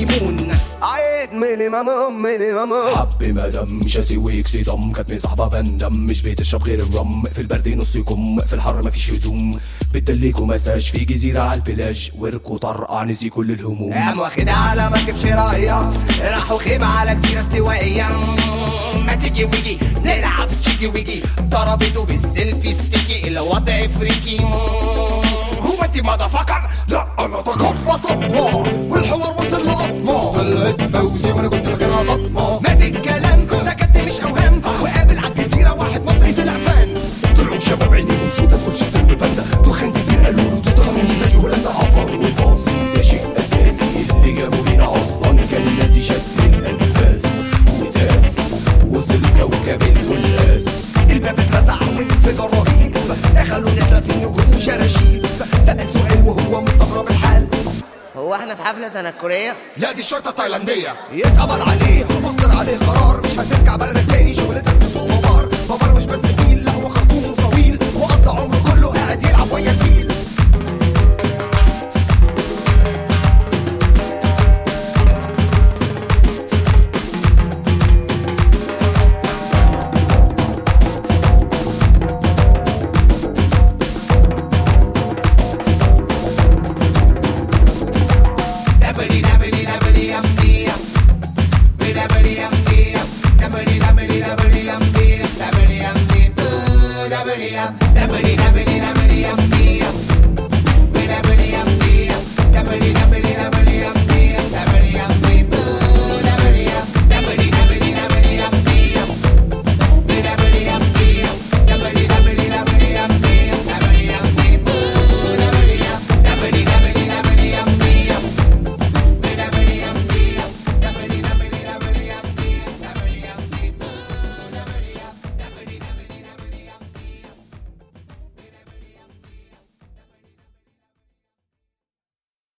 هانيمون عيد مينيمم مينيمم حبي مدام شاسي ويكسي ضم كانت مصاحبة بندم مش بتشرب غير الرم في البرد نص يكم في الحر مفيش هدوم بتدليكوا مساج في جزيرة على البلاج وركوا طرقع نسي كل الهموم قام واخدها على مركب شراية راحوا خيمة على جزيرة استوائية ما تيجي ويجي نلعب تشيكي ويجي ضربته بالسيلفي ستيكي الوضع فريكي هو انت ماذا فكر لا انا ذكر بصمة والحوار وصل لقطمة طلعت فوزي وانا كنت فاكرها فاطمة مات الكلام ده كد مش اوهام وقابل على الجزيره واحد مصري طلع فان طلعوا شباب عينيهم سودا تقولش سن باندا دخان كتير قالوا له تستغرب زي هولندا عفر وباص ده شيء اساسي اللي جابوا هنا اصلا كان الناس يشد الانفاس وداس وصل كوكب الولاس الباب اترزع وانفجار رهيب دخلوا ناس لابسين نجوم وشراشيب سأل سؤال وهو مستغرب الحال هو احنا في حفلة تنكرية؟ لا دي الشرطه التايلانديه يتقبض عليه ومصدر عليه قرار مش هترجع بلدك تاني شغلتك تصوم